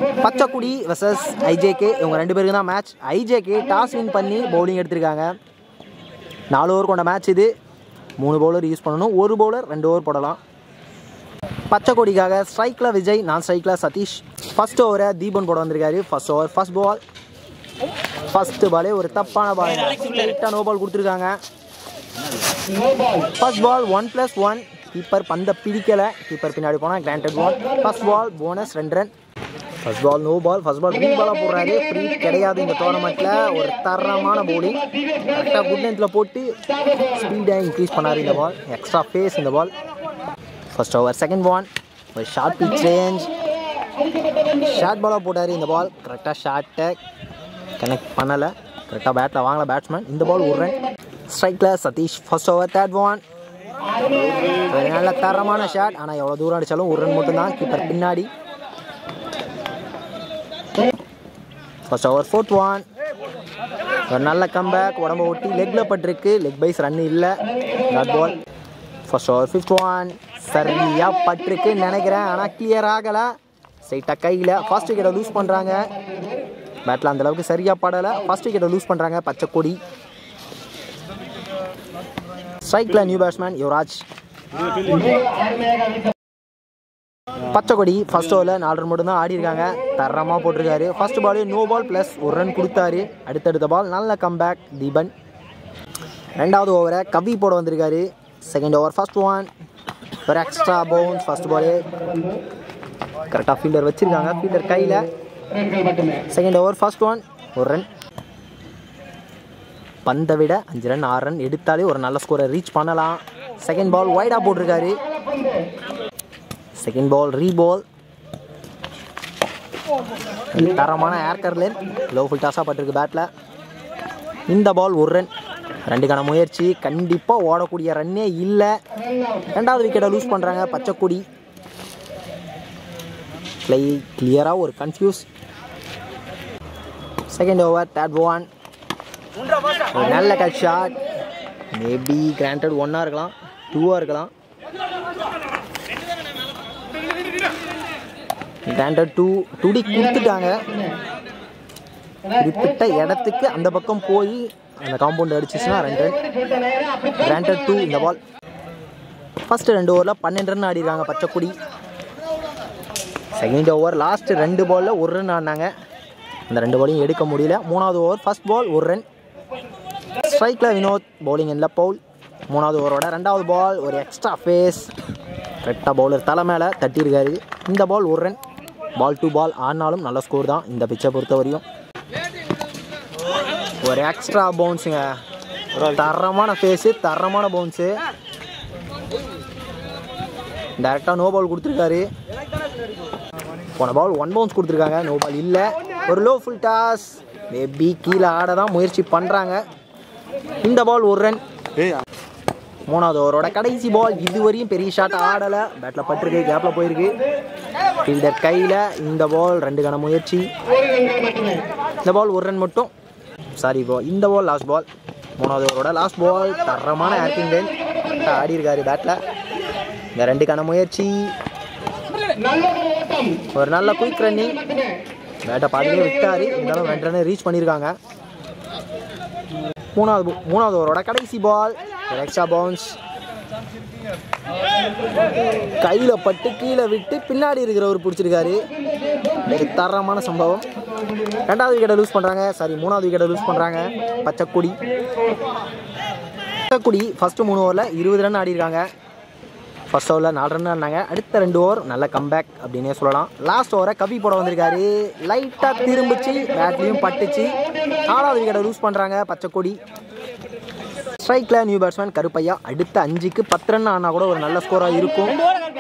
பச்சைக்குடி versus IJK இவங்க ரெண்டு பேருக்கு தான் மேட்ச் ஐஜேகே டாஸ் வின் பண்ணி பவுலிங் எடுத்திருக்காங்க நாலு ஓவர் கொண்ட மேட்ச் இது மூணு பவுலர் யூஸ் பண்ணணும் ஒரு பவுலர் ரெண்டு ஓவர் போடலாம் பச்சைக்கொடிக்காக ஸ்ட்ரைக்கில் விஜய் நான் ஸ்ட்ரைக்கில் சதீஷ் ஃபர்ஸ்ட் ஓவரை தீபன் போட வந்திருக்காரு first over first ball first பாலே ஒரு தப்பான பால் லைட்டாக நோ பால் கொடுத்துருக்காங்க first ball one plus one keeper பந்தை பிடிக்கலை கீப்பர் பின்னாடி போனால் granted ball first ball bonus ரெண்டு run first ball no ball first ball free பாலாக போடுறாரு ஃப்ரீ கிடையாது இந்த டோர்னமெண்ட்டில் ஒரு தரமான bowling கரெக்டாக குட் லென்த்தில் போட்டு ஸ்பீடை இன்க்ரீஸ் பண்ணார் இந்த பால் எக்ஸ்ட்ரா ஃபேஸ் இந்த ball first over second ball ஒரு ஷார்ட் பிச் ரேஞ்ச் ஷார்ட் பாலாக போட்டார் இந்த பால் கரெக்டாக ஷார்ட்டை கனெக்ட் பண்ணலை கரெக்டாக பேட்டில் வாங்கல பேட்ஸ்மேன் இந்த பால் ஒரு ரன் ஸ்ட்ரைக்கில் Satish first over third one ஒரு நல்ல தரமான ஷாட் ஆனால் எவ்வளோ தூரம் அடித்தாலும் ஒரு ரன் மட்டும்தான் கீப்பர் பின்னாடி ஃபர்ஸ்ட் ஓவர் ஃபோர்த் ஒன் ஒரு நல்ல கம்பேக் உடம்ப ஒட்டி லெக்கில் பட்டிருக்கு லெக் பைஸ் ரன் இல்லை dot ball first over fifth one சரியாக பட்டிருக்கு நினைக்கிறேன் ஆனால் கிளியர் ஆகலை ஸ்ட்ரைட்டாக கையில் ஃபர்ஸ்ட் விக்கெட்டை லூஸ் பண்ணுறாங்க பேட்டில் அந்த அளவுக்கு சரியாக படலை ஃபர்ஸ்ட் விக்கெட்டை லூஸ் பண்ணுறாங்க பச்சை கொடி ஸ்ட்ரைக்கில் நியூ பேட்ஸ்மேன் யுவராஜ் பச்சை கொடி ஃபர்ஸ்ட் ஓவரில் நாலு ரன் மட்டும் தான் ஆடி இருக்காங்க தரமாக போட்டிருக்காரு ஃபர்ஸ்ட் பாலே நோ பால் ப்ளஸ் ஒரு ரன் கொடுத்தாரு அடுத்தடுத்த பால் நல்ல கம்பேக் தீபன் ரெண்டாவது ஓவரை கவி போட வந்திருக்காரு செகண்ட் ஓவர் ஃபர்ஸ்ட் ஒன் ஒரு எக்ஸ்ட்ரா பவுன்ஸ் ஃபர்ஸ்ட் பாலே கரெக்டாக ஃபீல்டர் வச்சிருக்காங்க ஃபீல்டர் கையில் செகண்ட் ஓவர் ஃபர்ஸ்ட் ஒன் ஒரு ரன் பந்தை விட அஞ்சு ரன் ஆறு ரன் எடுத்தாலே ஒரு நல்ல ஸ்கோரை ரீச் பண்ணலாம் செகண்ட் பால் வைடாக போட்டிருக்காரு செகண்ட் பால் ரீபால் தரமான ஏர்கர்லேன் லோ ஃபுல் டாஸாக பட்டிருக்கு பேட்டில் இந்த பால் ஒரு ரன் ரெண்டுக்கான முயற்சி கண்டிப்பாக ஓடக்கூடிய ரன்னே இல்லை ரெண்டாவது விக்கெட்டை லூஸ் பண்ணுறாங்க பச்சைக்குடி ப்ளை கிளியராக ஒரு confuse second over third one ஒரு நல்ல கட் ஷாட் மேபி கிராண்டட் ஒன்னாக இருக்கலாம் டூவாக இருக்கலாம் கிராண்டட் டூ டுடி கொடுத்துட்டாங்க குறிப்பிட்ட இடத்துக்கு அந்த பக்கம் போய் அந்த காம்பவுண்ட் அடிச்சிச்சுன்னா ரெண்டு ரன் கிராண்டட் டூ இந்த பால் ஃபர்ஸ்ட் ரெண்டு ஓவரில் பன்னெண்டு ரன் ஆடிருக்காங்க பச்சைக்குடி செகண்ட் ஓவர் லாஸ்ட் ரெண்டு பாலில் ஒரு ரன் ஆடினாங்க அந்த ரெண்டு பாலையும் எடுக்க முடியல மூணாவது ஓவர் ஃபர்ஸ்ட் பால் ஒரு ரன் ஸ்ட்ரைக்கில் வினோத் பவுலிங் இல்லை பவுல் மூணாவது ஓவரோட ரெண்டாவது பால் ஒரு எக்ஸ்ட்ரா ஃபேஸ் கரெக்டாக பவுலர் தலை மேலே தட்டியிருக்காரு இந்த பால் ஒரு ரன் பால் டு பால் ஆனாலும் நல்ல ஸ்கோர் தான் இந்த பிச்சை பொறுத்த வரையும் ஒரு எக்ஸ்ட்ரா பவுன்ஸுங்க தரமான ஃபேஸு தரமான பவுன்ஸு டேரெக்டாக நோ பால் கொடுத்துருக்காரு போன பால் ஒன் பவுன்ஸ் கொடுத்துருக்காங்க நோ பால் இல்லை ஒரு லோ ஃபுல் டாஸ் மேபி கீழே ஆட தான் முயற்சி பண்ணுறாங்க இந்த பால் ஒரு ரன் மூணாவது ஓவரோட கடைசி பால் இதுவரையும் பெரிய ஷாட் ஆடலை பேட்டில் பட்டிருக்கு கேப்பில் போயிருக்கு ஃபீல்டர் கையில் இந்த பால் ரெண்டு கண முயற்சி இந்த பால் ஒரு ரன் மட்டும் சாரி பால் இந்த பால் லாஸ்ட் பால் மூணாவது ஓவரோட லாஸ்ட் பால் தரமான ஆக்டிங் லைன் ஆடி இருக்காரு பேட்டில் இந்த ரெண்டு கண முயற்சி ஒரு நல்ல குயிக் ரன்னிங் பேட்டை பாதிலே விட்டாரு இருந்தாலும் ரெண்டு ரன் ரீச் பண்ணியிருக்காங்க மூணாவது bo- மூணாவது ஓவரோட கடைசி பால் ஒரு எக்ஸ்ட்ரா பவுன்ஸ் கையில் பட்டு கீழே விட்டு பின்னாடி இருக்கிறவர் பிடிச்சிருக்காரு ஒரு தரமான சம்பவம் ரெண்டாவது விக்கெட்டை லூஸ் பண்ணுறாங்க சாரி மூணாவது விக்கெட்டை லூஸ் பண்ணுறாங்க பச்சைக்குடி பச்சைக்குடி ஃபஸ்ட்டு மூணு ஓவரில் இருபது ரன் ஆடிருக்காங்க ஃபர்ஸ்ட் ஓவரில் நாலு ரன் ஆடினாங்க அடுத்த ரெண்டு ஓவர் நல்ல கம்பேக் அப்படின்னே சொல்லலாம் லாஸ்ட் ஓவரை கவி போட வந்திருக்காரு லைட்டாக திரும்பிச்சு பேட்லேயும் பட்டுச்சு நாலாவது விக்கெட்டை லூஸ் பண்ணுறாங்க பச்சைக்கொடி ஸ்ட்ரைக்கில் நியூ பேட்ஸ்மேன் கருப்பையா அடுத்த அஞ்சுக்கு பத்து ரன் ஆனால் கூட ஒரு நல்ல ஸ்கோராக இருக்கும்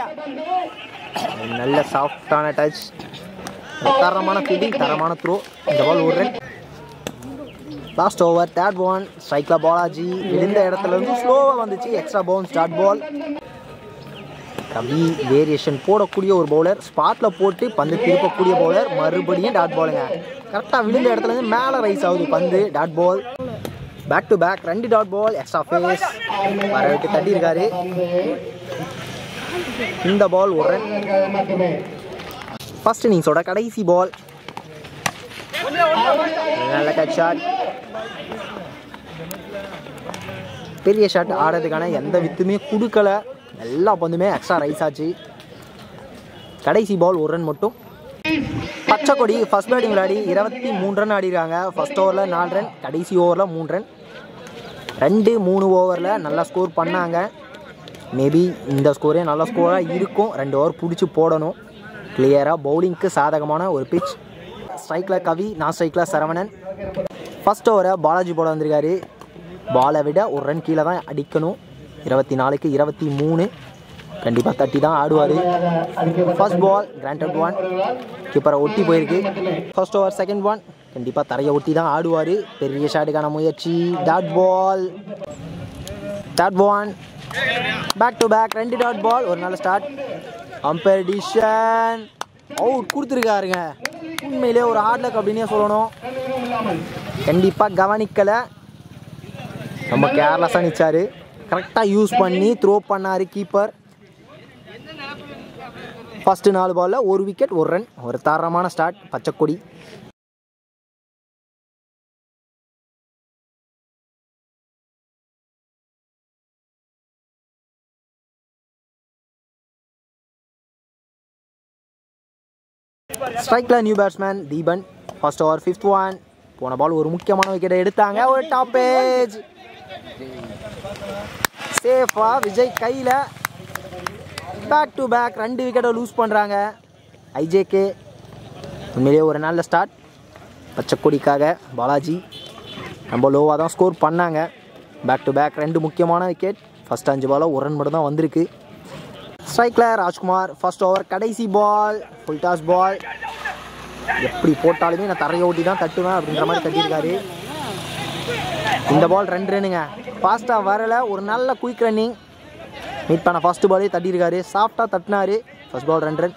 நல்ல சாஃப்டான டச் தரமான ஃபீல்டிங் தரமான த்ரோ இந்த பால் ஒரு run last over third one ஸ்ட்ரைக்கில் பாலாஜி விழுந்த இடத்துல இருந்து ஸ்லோவாக வந்துச்சு extra bounce dot ball Kavi variation போடக்கூடிய ஒரு பவுலர் ஸ்பாட்டில் போட்டு பந்து திருப்பக்கூடிய பவுலர் மறுபடியும் டாட் பாலுங்க கரெக்டாக விழுந்த இடத்துல இருந்து மேலே ரைஸ் ஆகுது பந்து dot ball back to back ரெண்டு டாட் பால் எக்ஸ்ட்ரா ஃபேஸ் வர விட்டு தட்டியிருக்காரு இந்த பால் ஒரு ரன் ஃபர்ஸ்ட் இன்னிங்ஸோட கடைசி பால் நல்ல கட் ஷாட் பெரிய ஷாட் ஆடுறதுக்கான எந்த வித்துமே கொடுக்கல எல்லா பந்துமே எக்ஸ்ட்ரா ரைஸ் ஆச்சு கடைசி பால் ஒரு ரன் மட்டும் பச்சை கொடி ஃபர்ஸ்ட் பேட்டிங் விளையாடி இருபத்தி மூணு ரன் ஆடிருக்காங்க ஃபர்ஸ்ட் ஓவரில் நாலு ரன் கடைசி ஓவரில் மூணு ரன் ரெண்டு மூணு ஓவரில் நல்லா ஸ்கோர் பண்ணாங்க மேபி இந்த ஸ்கோரே நல்ல ஸ்கோராக இருக்கும் ரெண்டு ஓவர் பிடிச்சி போடணும் கிளியராக பவுலிங்க்கு சாதகமான ஒரு பிச் ஸ்ட்ரைக்கில் கவி நான் ஸ்ட்ரைக்கில் சரவணன் ஃபர்ஸ்ட் ஓவரை பாலாஜி போட வந்திருக்காரு பாலை விட ஒரு ரன் கீழே தான் அடிக்கணும் இருபத்தி நாலுக்கு இருபத்தி மூணு கண்டிப்பாக தட்டி தான் ஆடுவார் ஃபர்ஸ்ட் பால் கிராண்டட் ஒன் கீப்பரை ஒட்டி போயிருக்கு ஃபர்ஸ்ட் ஓவர் செகண்ட் ஒன் கண்டிப்பாக தரையை ஒட்டி தான் ஆடுவார் பெரிய ஷாட்டுக்கான முயற்சி dot ball dot one back to back ரெண்டு டாட் பால் ஒரு நல்ல ஸ்டார்ட் அம்பையர் டிஷன் அவுட் கொடுத்துருக்காருங்க உண்மையிலே ஒரு ஹார்ட் லக் அப்படின்னே சொல்லணும் கண்டிப்பாக கவனிக்கலை ரொம்ப கேர்லெஸ்ஸாக நிச்சாரு கரெக்டாக யூஸ் பண்ணி த்ரோ பண்ணார் கீப்பர் ஃபஸ்ட்டு நாலு பாலில் ஒரு விக்கெட் ஒரு ரன் ஒரு தரமான ஸ்டார்ட் பச்சைக்கொடி ஸ்ட்ரைக்கில் new batsman Deepan first over fifth one போன பால் ஒரு முக்கியமான விக்கெட்டை எடுத்தாங்க ஒரு டாப் பேஜ் சேஃபா விஜய் கையில் பேக் டு பேக் ரெண்டு விக்கெட்டை லூஸ் பண்ணுறாங்க ஐஜேகே உண்மையிலேயே ஒரு நல்ல ஸ்டார்ட் பச்சைக்கொடிக்காக பாலாஜி ரொம்ப லோவாக தான் ஸ்கோர் பண்ணாங்க பேக் டு பேக் ரெண்டு முக்கியமான விக்கெட் ஃபஸ்ட் அஞ்சு பாலில் ஒரு ரன் மட்டும் தான் வந்திருக்கு ஸ்ட்ரைக்கில் ராஜ்குமார் ஃபர்ஸ்ட் ஓவர் கடைசி பால் ஃபுல் டாஸ் பால் எப்படி போட்டாலுமே நான் தரையை ஓட்டி தான் தட்டுவேன் அப்படின்ற மாதிரி தட்டியிருக்காரு இந்த பால் ரெண்டு ரன்னுங்க ஃபாஸ்ட்டாக வரல ஒரு நல்ல குயிக் ரன்னிங் மீட் பண்ண ஃபர்ஸ்ட் பாலே தட்டியிருக்காரு சாஃப்டாக தட்டினாரு ஃபர்ஸ்ட் பால் ரெண்டு ரன்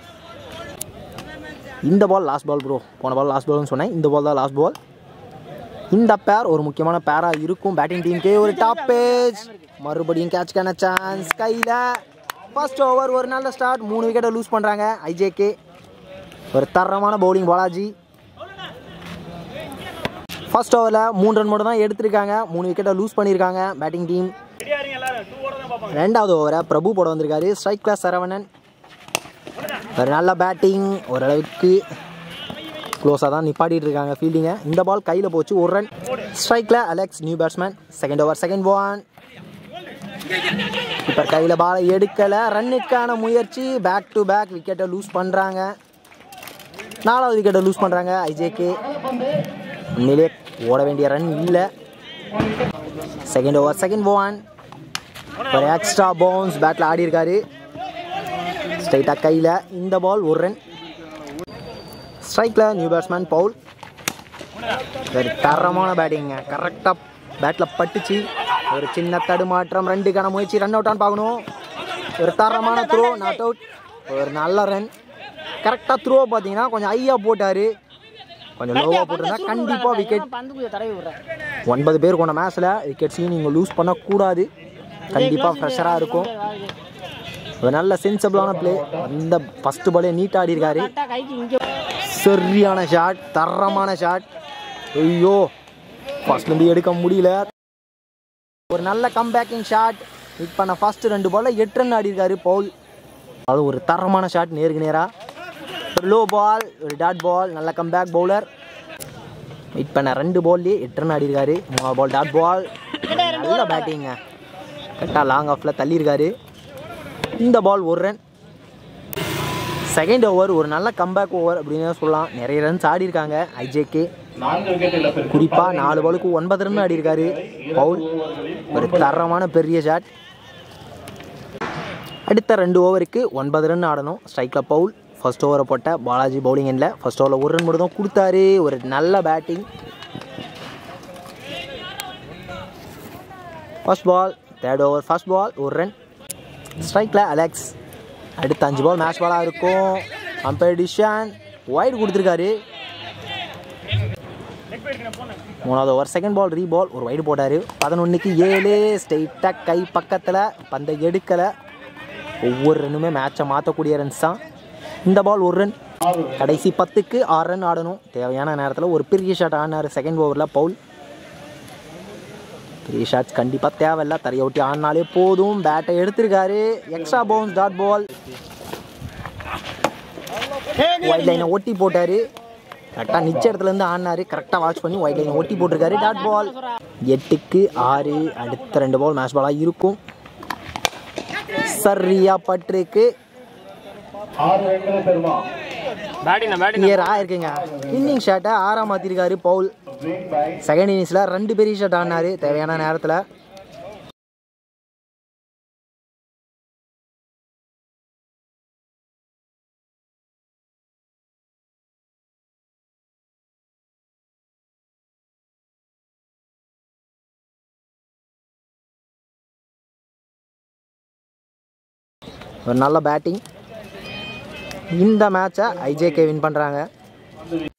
இந்த பால் லாஸ்ட் பால் ப்ரோ போன பால் லாஸ்ட் பால்னு சொன்னேன் இந்த பால் தான் லாஸ்ட் பால் இந்த பேர் ஒரு முக்கியமான பேராக இருக்கும் பேட்டிங் டீமுக்கே ஒரு டாப் பேஜ் மறுபடியும் கேட்ச்க்கான சான்ஸ் கையில் ஃபர்ஸ்ட் ஓவர் ஒரு நல்ல ஸ்டார்ட் மூணு விக்கெட்டை லூஸ் பண்ணுறாங்க ஐஜேகே ஒரு தரமான பவுலிங் பாலாஜி ஃபர்ஸ்ட் ஓவரில் மூணு ரன் மட்டும் தான் எடுத்திருக்காங்க மூணு விக்கெட்டை லூஸ் பண்ணியிருக்காங்க பேட்டிங் டீம் ரெண்டாவது ஓவரை பிரபு போட வந்திருக்காரு ஸ்ட்ரைக் கிளாஸ் சரவணன் ஒரு நல்ல பேட்டிங் ஓரளவுக்கு க்ளோஸாக தான் நிப்பாட்டிட்டு இருக்காங்க ஃபீல்டிங்கை இந்த பால் கையில் போச்சு ஒரு ரன் ஸ்ட்ரைக்கில் Alex new batsman second over second one இப்போ கையில் பாலை எடுக்கலை ரன்னுக்கான முயற்சி பேக் டு பேக் விக்கெட்டை லூஸ் பண்ணுறாங்க நாலாவது விக்கெட்டை லூஸ் பண்ணுறாங்க ஐஜேகே உண்மையிலே ஓட வேண்டிய ரன் இல்லை செகண்ட் ஓவர் செகண்ட் ஒன் ஒரு எக்ஸ்ட்ரா பவுன்ஸ் பேட்டில் ஆடி இருக்காரு ஸ்ட்ரைட்டாக கையில் இந்த பால் ஒரு ரன் ஸ்ட்ரைக்கில் நியூ பேட்ஸ்மேன் பவுல் ஒரு தரமான பேட்டிங்க கரெக்டாக பேட்டில் பட்டுச்சு ஒரு சின்ன தடுமாற்றம் ரெண்டுக்கான முயற்சி ரன் அவுட்டான்னு பார்க்கணும் ஒரு தரமான த்ரோ நாட் அவுட் ஒரு நல்ல ரன் கரெக்டாக த்ரோ பார்த்தீங்கன்னா கொஞ்சம் ஐயா போட்டார் கொஞ்சம் லோவாக போட்டிருந்தா கண்டிப்பாக விக்கெட் பந்து கொஞ்சம் தடவி விடுறேன் ஒன்பது பேர் கொண்ட மேட்ச்சில் விக்கெட்ஸையும் நீங்கள் லூஸ் பண்ணக்கூடாது கண்டிப்பாக ஃப்ரெஷராக இருக்கும் ஒரு நல்ல சென்சபிளான ப்ளே அந்த ஃபஸ்ட்டு பாலே நீட் ஆடி இருக்காரு கரெக்டாக கைக்கு இங்கே சரியான ஷாட் தரமான ஷாட் ஐயோ ஃபர்ஸ்ட்லேருந்து எடுக்க முடியல ஒரு நல்ல கம்பேக்கிங் ஷாட் ஹிட் பண்ண ஃபர்ஸ்ட் ரெண்டு பால்ல எட்டு ரன் ஆடி இருக்காரு பவுல் அது ஒரு தரமான ஷாட் நேருக்கு நேராக ஒரு லோ பால் ஒரு டாட் பால் நல்ல கம்பேக் பவுலர் ஹிட் பண்ண ரெண்டு பால்லேயே எட்டு ரன் ஆடி இருக்காரு மூணாவது பால் டாட் பால் நல்ல பேட்டிங்க கரெக்டாக லாங் ஆஃபில் தள்ளியிருக்காரு இந்த பால் ஒரு ரன் செகண்ட் ஓவர் ஒரு நல்ல கம்பேக் ஓவர் அப்படின்னு சொல்லலாம் நிறைய ரன்ஸ் ஆடி இருக்காங்க ஐஜேகே குறிப்பாக நாலு பாலுக்கு ஒன்பது ரன் ஆடி இருக்காரு பவுல் ஒரு தரமான பெரிய ஷாட் அடுத்த ரெண்டு ஓவருக்கு ஒன்பது ரன் ஆடணும் ஸ்ட்ரைக்கில் பவுல் ஃபர்ஸ்ட் ஓவரை போட்ட பாலாஜி பவுலிங் எண்டில் ஃபர்ஸ்ட் ஓவரில் ஒரு ரன் மட்டும் தான் கொடுத்தாரு ஒரு நல்ல batting first ball third over first ball ஒரு ரன் ஸ்ட்ரைக்கில் அலெக்ஸ் அடுத்த அஞ்சு பால் மேட்ச் பாலாக இருக்கும் அம்பையர் டிஷான் ஒயிட் கொடுத்துருக்காரு மூணாவது ஓவர் செகண்ட் பால் ரீ பால் ஒரு வைடு போட்டார் பதினொன்றுக்கு ஏழு ஸ்ட்ரெயிட்டாக கை பக்கத்தில் பந்தை எடுக்கலை ஒவ்வொரு ரன்னுமே மேட்சை மாற்றக்கூடிய ரன்ஸ் தான் இந்த பால் ஒரு ரன் கடைசி பத்துக்கு ஆறு ரன் ஆடணும் தேவையான நேரத்தில் ஒரு பெரிய ஷாட் ஆடினார் செகண்ட் ஓவரில் பவுல் பெரிய ஷாட்ஸ் கண்டிப்பாக தேவையில்ல தரையை ஒட்டி ஆடினாலே போதும் பேட்டை எடுத்திருக்காரு extra bounce dot ball white லைனை ஒட்டி போட்டார் கரெக்டாக நிச்ச இடத்துலேருந்து ஆடினாரு கரெக்டாக வாட்ச் பண்ணி ஒயிட் லைனை ஒட்டி போட்டிருக்காரு டாட் பால் எட்டுக்கு ஆறு அடுத்த ரெண்டு பால் மேட்ச் பாலாக இருக்கும் சரியா பட்டிருக்கு பேட்டிங் பேட்டிங் கிளியராக இருக்குங்க இன்னிங் ஷாட்டை ஆறாம் மாற்றிருக்காரு பவுல் செகண்ட் இன்னிங்ஸில் ரெண்டு பெரிய ஷாட் ஆடினாரு தேவையான நேரத்தில் ஒரு நல்ல பேட்டிங் இந்த மேட்சை ஐஜேகே வின் பண்ணுறாங்க